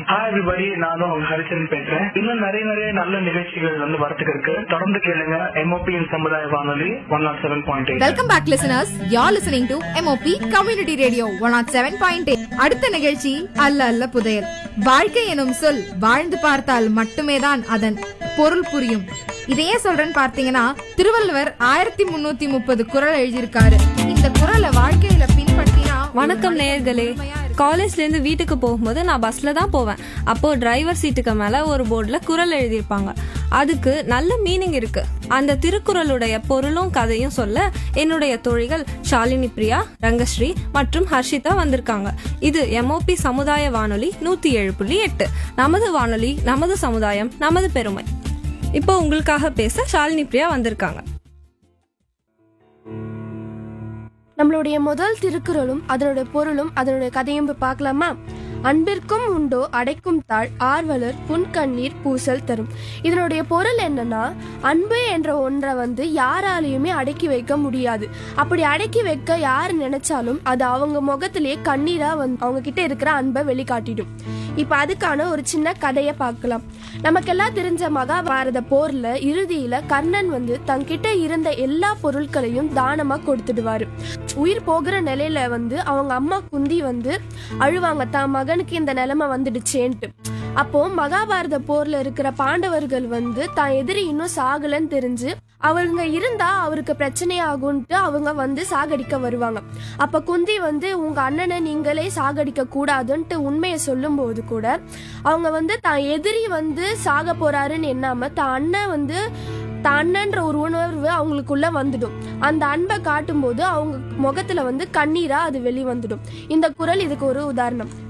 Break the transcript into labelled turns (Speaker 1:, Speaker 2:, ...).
Speaker 1: hi everybody நானும் உங்க ஹரிச்சரன் பேசுறேன் இன்னும் நிறைய நிறைய நல்ல நிகழ்ச்சிகள் வந்து வரத்துக்கு இருக்கு தொடர்ந்து கேளுங்க எம்ஓபியின் சமுதாய வானொலி one nought seven point eight
Speaker 2: welcome back listeners you're listening to MOP community radio one nought seven point அடுத்த நிகழ்ச்சி அல்ல அல்ல புதையல் வாழ்க்கை எனும் சொல் வாழ்ந்து பார்த்தால் மட்டுமே தான் அதன் பொருள் புரியும் இதையே சொல்றேன்னு பார்த்தீங்கன்னா திருவள்ளுவர் ஆயிரத்தி முன்னூத்தி முப்பது குறள் எழுதியிருக்காரு இந்த குறளை வாழ்க்கையில பின்பற்றினா
Speaker 3: வணக்கம் நேயர்களே காலேஜ்ல இருந்து வீட்டுக்கு போகும்போது நான் பஸ்ல தான் போவேன் அப்போ டிரைவர் சீட்டுக்கு மேல ஒரு போர்டுல குறள் எழுதியிருப்பாங்க அதுக்கு நல்ல மீனிங் இருக்கு அந்த திருக்குறளுடைய பொருளும் கதையும் சொல்ல என்னுடைய தோழிகள் ஷாலினி பிரியா ரங்கஸ்ரீ மற்றும் ஹர்ஷிதா வந்திருக்காங்க இது எம்ஓபி சமுதாய வானொலி நூத்தி ஏழு புள்ளி எட்டு நமது வானொலி நமது சமுதாயம் நமது பெருமை இப்போ உங்களுக்காக பேச ஷாலினி பிரியா வந்திருக்காங்க
Speaker 4: நம்மளுடைய முதல் திருக்குறளும் அதனுடைய பொருளும் அதனுடைய கதையும் போய் பார்க்கலாமா அன்பிற்கும் உண்டோ அடைக்கும் தாழ் ஆர்வலர் புன்கண்ணீர் பூசல் தரும் இதனுடைய பொருள் என்னன்னா அன்பு என்ற ஒன்றை வந்து யாராலையுமே அடக்கி வைக்க முடியாது அப்படி அடக்கி வைக்க யார் நினைச்சாலும் அது அவங்க முகத்திலேயே கண்ணீரா வந்து அவங்க கிட்ட இருக்கிற அன்பை வெளிக்காட்டிடும் இப்ப அதுக்கான ஒரு சின்ன கதையை பார்க்கலாம் நமக்கெல்லாம் தெரிஞ்ச மகாபாரத போர்ல இறுதியில கர்ணன் வந்து தன்கிட்ட இருந்த எல்லா பொருட்களையும் தானமா கொடுத்துடுவாரு உயிர் போகிற நிலையில வந்து அவங்க அம்மா குந்தி வந்து அழுவாங்க தான் மகனுக்கு இந்த நிலைமை வந்துடுச்சேன்ட்டு அப்போ மகாபாரத போர்ல இருக்கிற பாண்டவர்கள் வந்து தான் எதிரி இன்னும் சாகலன்னு தெரிஞ்சு அவங்க இருந்தா அவருக்கு பிரச்சனை ஆகும்ட்டு அவங்க வந்து சாகடிக்க வருவாங்க அப்ப குந்தி வந்து உங்க அண்ணனை நீங்களே சாகடிக்க கூடாதுன்ட்டு உண்மையை சொல்லும்போது கூட அவங்க வந்து தான் எதிரி வந்து சாக போறாருன்னு எண்ணாம தான் அண்ணன் வந்து தான் அண்ணன்ற ஒரு உணர்வு அவங்களுக்குள்ள வந்துடும் அந்த அன்பை காட்டும்போது அவங்க முகத்துல வந்து கண்ணீரா அது வெளிவந்துடும் இந்த குரல் இதுக்கு ஒரு உதாரணம்